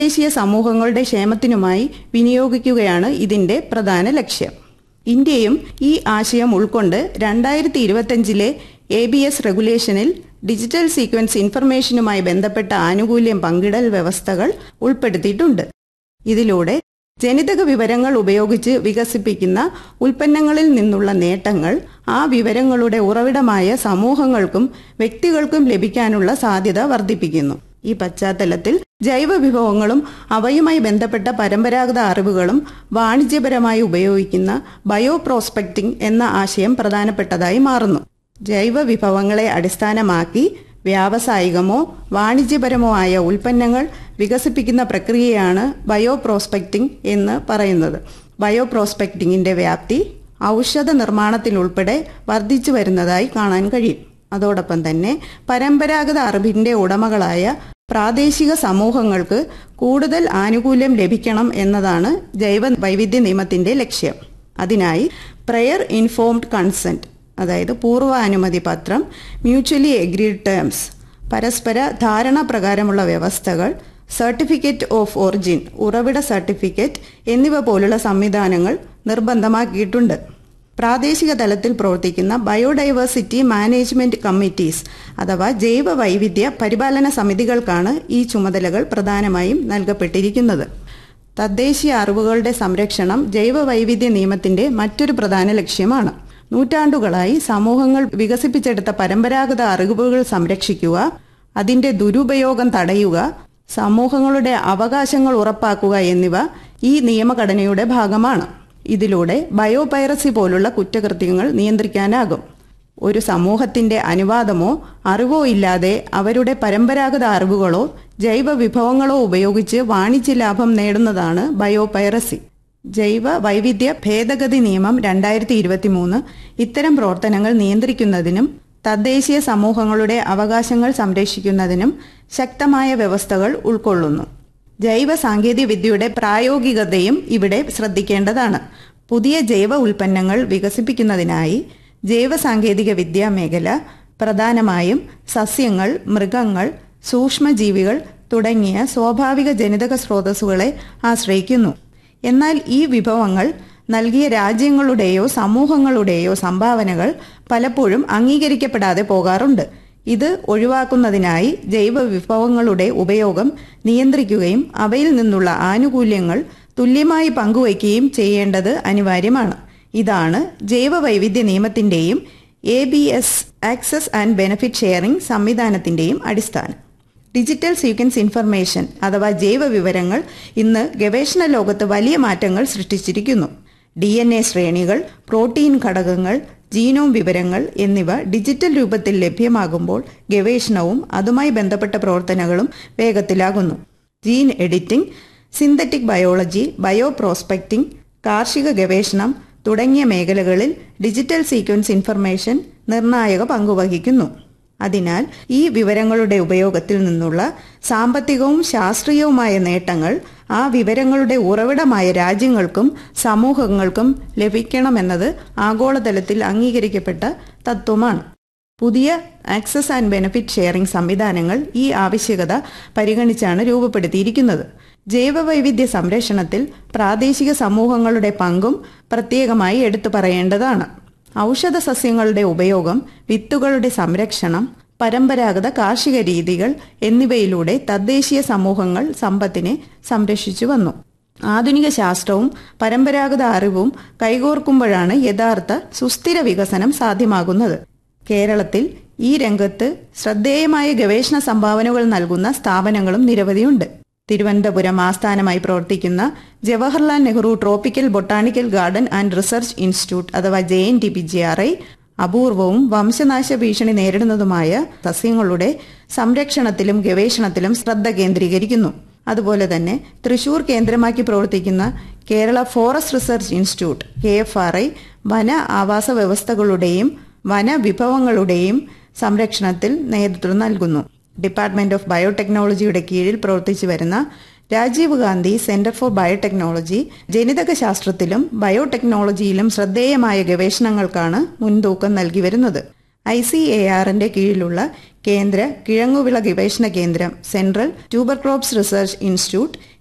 ദേശീയ സമൂഹങ്ങളുടെ ക്ഷേമത്തിനുമായി വിനിയോഗിക്കുകയാണ് ഇതിന്റെ പ്രധാന ലക്ഷ്യം ഇന്ത്യയും ഈ ആശയം ഉൾക്കൊണ്ട് രണ്ടായിരത്തി ഇരുപത്തിയഞ്ചിലെ എ ബി എസ് റെഗുലേഷനിൽ ഡിജിറ്റൽ സീക്വൻസ് ഇൻഫർമേഷനുമായി ബന്ധപ്പെട്ട ആനുകൂല്യം പങ്കിടൽ വ്യവസ്ഥകൾ ഉൾപ്പെടുത്തിയിട്ടുണ്ട് ഇതിലൂടെ ജനിതക വിവരങ്ങൾ ഉപയോഗിച്ച് വികസിപ്പിക്കുന്ന ഉൽപ്പന്നങ്ങളിൽ നിന്നുള്ള നേട്ടങ്ങൾ ആ വിവരങ്ങളുടെ ഉറവിടമായ സമൂഹങ്ങൾക്കും വ്യക്തികൾക്കും ലഭിക്കാനുള്ള സാധ്യത വർദ്ധിപ്പിക്കുന്നു ഈ പശ്ചാത്തലത്തിൽ ജൈവ വിഭവങ്ങളും അവയുമായി ബന്ധപ്പെട്ട പരമ്പരാഗത അറിവുകളും വാണിജ്യപരമായി ഉപയോഗിക്കുന്ന ബയോ പ്രോസ്പെക്ടിംഗ് എന്ന ആശയം പ്രധാനപ്പെട്ടതായി മാറുന്നു ജൈവ വിഭവങ്ങളെ അടിസ്ഥാനമാക്കി വ്യാവസായികമോ വാണിജ്യപരമോ ആയ ഉൽപ്പന്നങ്ങൾ വികസിപ്പിക്കുന്ന പ്രക്രിയയാണ് ബയോ പ്രോസ്പെക്ടിംഗ് എന്ന് പറയുന്നത് ബയോ പ്രോസ്പെക്ടിങ്ങിന്റെ വ്യാപ്തി ഔഷധ നിർമ്മാണത്തിലുൾപ്പെടെ വർദ്ധിച്ചു വരുന്നതായി കാണാൻ കഴിയും അതോടൊപ്പം തന്നെ പരമ്പരാഗത അറിവിന്റെ ഉടമകളായ പ്രാദേശിക സമൂഹങ്ങൾക്ക് കൂടുതൽ ആനുകൂല്യം ലഭിക്കണം എന്നതാണ് ജൈവ വൈവിധ്യ നിയമത്തിന്റെ ലക്ഷ്യം അതിനായി പ്രയർ ഇൻഫോംഡ് കൺസെന്റ് അതായത് പൂർവാനുമതി പത്രം മ്യൂച്വലി എഗ്രീഡ് ടേംസ് പരസ്പര ധാരണ പ്രകാരമുള്ള വ്യവസ്ഥകൾ സർട്ടിഫിക്കറ്റ് ഓഫ് ഒറിജിൻ ഉറവിട സർട്ടിഫിക്കറ്റ് എന്നിവ പോലുള്ള സംവിധാനങ്ങൾ നിർബന്ധമാക്കിയിട്ടുണ്ട് പ്രാദേശിക തലത്തിൽ പ്രവർത്തിക്കുന്ന ബയോഡൈവേഴ്സിറ്റി മാനേജ്മെന്റ് കമ്മിറ്റീസ് അഥവാ ജൈവ വൈവിധ്യ പരിപാലന സമിതികൾക്കാണ് ഈ ചുമതലകൾ പ്രധാനമായും നൽകപ്പെട്ടിരിക്കുന്നത് തദ്ദേശീയ അറിവുകളുടെ സംരക്ഷണം ജൈവ വൈവിധ്യ നിയമത്തിന്റെ മറ്റൊരു പ്രധാന ലക്ഷ്യമാണ് നൂറ്റാണ്ടുകളായി സമൂഹങ്ങൾ വികസിപ്പിച്ചെടുത്ത പരമ്പരാഗത അറിവുകൾ സംരക്ഷിക്കുക അതിന്റെ ദുരുപയോഗം തടയുക സമൂഹങ്ങളുടെ അവകാശങ്ങൾ ഉറപ്പാക്കുക എന്നിവ ഈ നിയമഘടനയുടെ ഭാഗമാണ് ഇതിലൂടെ ബയോപൈറസി പോലുള്ള കുറ്റകൃത്യങ്ങൾ നിയന്ത്രിക്കാനാകും ഒരു സമൂഹത്തിന്റെ അനുവാദമോ അറിവോ ഇല്ലാതെ അവരുടെ പരമ്പരാഗത അറിവുകളോ ജൈവ വിഭവങ്ങളോ ഉപയോഗിച്ച് വാണിജ്യ ലാഭം നേടുന്നതാണ് ബയോപൈറസി ജൈവ വൈവിധ്യ ഭേദഗതി നിയമം രണ്ടായിരത്തി ഇരുപത്തി മൂന്ന് ഇത്തരം പ്രവർത്തനങ്ങൾ നിയന്ത്രിക്കുന്നതിനും തദ്ദേശീയ സമൂഹങ്ങളുടെ അവകാശങ്ങൾ സംരക്ഷിക്കുന്നതിനും ശക്തമായ വ്യവസ്ഥകൾ ഉൾക്കൊള്ളുന്നു ജൈവ സാങ്കേതിക വിദ്യയുടെ പ്രായോഗികതയും ഇവിടെ ശ്രദ്ധിക്കേണ്ടതാണ് പുതിയ ജൈവ ഉൽപ്പന്നങ്ങൾ വികസിപ്പിക്കുന്നതിനായി ജൈവ സാങ്കേതിക വിദ്യാ മേഖല പ്രധാനമായും സസ്യങ്ങൾ മൃഗങ്ങൾ സൂക്ഷ്മജീവികൾ തുടങ്ങിയ സ്വാഭാവിക ജനിതക സ്രോതസ്സുകളെ ആശ്രയിക്കുന്നു എന്നാൽ ഈ വിഭവങ്ങൾ നൽകിയ രാജ്യങ്ങളുടെയോ സമൂഹങ്ങളുടെയോ സംഭാവനകൾ പലപ്പോഴും അംഗീകരിക്കപ്പെടാതെ പോകാറുണ്ട് ഇത് ഒഴിവാക്കുന്നതിനായി ജൈവ വിഭവങ്ങളുടെ ഉപയോഗം നിയന്ത്രിക്കുകയും അവയിൽ നിന്നുള്ള ആനുകൂല്യങ്ങൾ തുല്യമായി പങ്കുവയ്ക്കുകയും ചെയ്യേണ്ടത് അനിവാര്യമാണ് ഇതാണ് ജൈവ വൈവിധ്യ നിയമത്തിന്റെയും A B S access and benefit sharing സംവിധാനത്തിന്റെയും അടിസ്ഥാനം ഡിജിറ്റൽ സീക്വൻസ് ഇൻഫർമേഷൻ അഥവാ ജൈവ വിവരങ്ങൾ ഇന്ന് ഗവേഷണ ലോകത്ത് വലിയ മാറ്റങ്ങൾ സൃഷ്ടിച്ചിരിക്കുന്നു ഡി എൻ എ ശ്രേണികൾ പ്രോട്ടീൻ ഘടകങ്ങൾ ജീനോം വിവരങ്ങൾ എന്നിവ ഡിജിറ്റൽ രൂപത്തിൽ ലഭ്യമാകുമ്പോൾ ഗവേഷണവും അതുമായി ബന്ധപ്പെട്ട പ്രവർത്തനങ്ങളും വേഗത്തിലാകുന്നു gene editing synthetic biology bioprospecting കാർഷിക ഗവേഷണം തുടങ്ങിയ മേഖലകളിൽ ഡിജിറ്റൽ സീക്വൻസ് ഇൻഫർമേഷൻ നിർണായക പങ്കുവഹിക്കുന്നു അതിനാൽ ഈ വിവരങ്ങളുടെ ഉപയോഗത്തിൽ നിന്നുള്ള സാമ്പത്തികവും ശാസ്ത്രീയവുമായ നേട്ടങ്ങൾ ആ വിവരങ്ങളുടെ ഉറവിടമായ രാജ്യങ്ങൾക്കും സമൂഹങ്ങൾക്കും ലഭിക്കണമെന്നത് ആഗോളതലത്തിൽ അംഗീകരിക്കപ്പെട്ട തത്വമാണ് പുതിയ ആക്സസ് ആൻഡ് ബെനിഫിറ്റ് ഷെയറിംഗ് സംവിധാനങ്ങൾ ഈ ആവശ്യകത പരിഗണിച്ചാണ് രൂപപ്പെടുത്തിയിരിക്കുന്നത് ജൈവവൈവിധ്യ സംരക്ഷണത്തിൽ പ്രാദേശിക സമൂഹങ്ങളുടെ പങ്കും പ്രത്യേകമായി എടുത്തു പറയേണ്ടതാണ് ഔഷധ സസ്യങ്ങളുടെ ഉപയോഗം വിത്തുകളുടെ സംരക്ഷണം പരമ്പരാഗത കാർഷിക രീതികൾ എന്നിവയിലൂടെ തദ്ദേശീയ സമൂഹങ്ങൾ സമ്പത്തിനെ സംരക്ഷിച്ചു വന്നു ആധുനിക ശാസ്ത്രവും പരമ്പരാഗത അറിവും കൈകോർക്കുമ്പോഴാണ് യഥാർത്ഥ സുസ്ഥിര വികസനം സാധ്യമാകുന്നത് കേരളത്തിൽ ഈ രംഗത്ത് ശ്രദ്ധേയമായ ഗവേഷണ സംഭാവനകൾ നൽകുന്ന സ്ഥാപനങ്ങളും നിരവധിയുണ്ട് തിരുവനന്തപുരം ആസ്ഥാനമായി പ്രവർത്തിക്കുന്ന Jawaharlal Nehru tropical botanical garden and research institute അഥവാ J N T P G R I അപൂർവവും വംശനാശ ഭീഷണി നേരിടുന്നതുമായ സസ്യങ്ങളുടെ സംരക്ഷണത്തിലും ഗവേഷണത്തിലും ശ്രദ്ധ കേന്ദ്രീകരിക്കുന്നു അതുപോലെ തന്നെ തൃശൂർ കേന്ദ്രമാക്കി പ്രവർത്തിക്കുന്ന Kerala forest research institute K F R I വന ആവാസ വ്യവസ്ഥകളുടെയും വനവിഭവങ്ങളുടെയും സംരക്ഷണത്തിൽ നേതൃത്വം നൽകുന്നു ഡിപ്പാർട്ട്മെന്റ് ഓഫ് ബയോടെക്നോളജിയുടെ കീഴിൽ പ്രവർത്തിച്ചു വരുന്ന Rajiv Gandhi centre for biotechnology ജനിതക ശാസ്ത്രത്തിലും ബയോടെക്നോളജിയിലും ശ്രദ്ധേയമായ ഗവേഷണങ്ങൾക്കാണ് മുൻതൂക്കം നൽകി വരുന്നത് ഐ സി എ ആറിന്റെ കീഴിലുള്ള കേന്ദ്ര കിഴങ്ങുവിള ഗവേഷണ കേന്ദ്രം central tuber crops research institute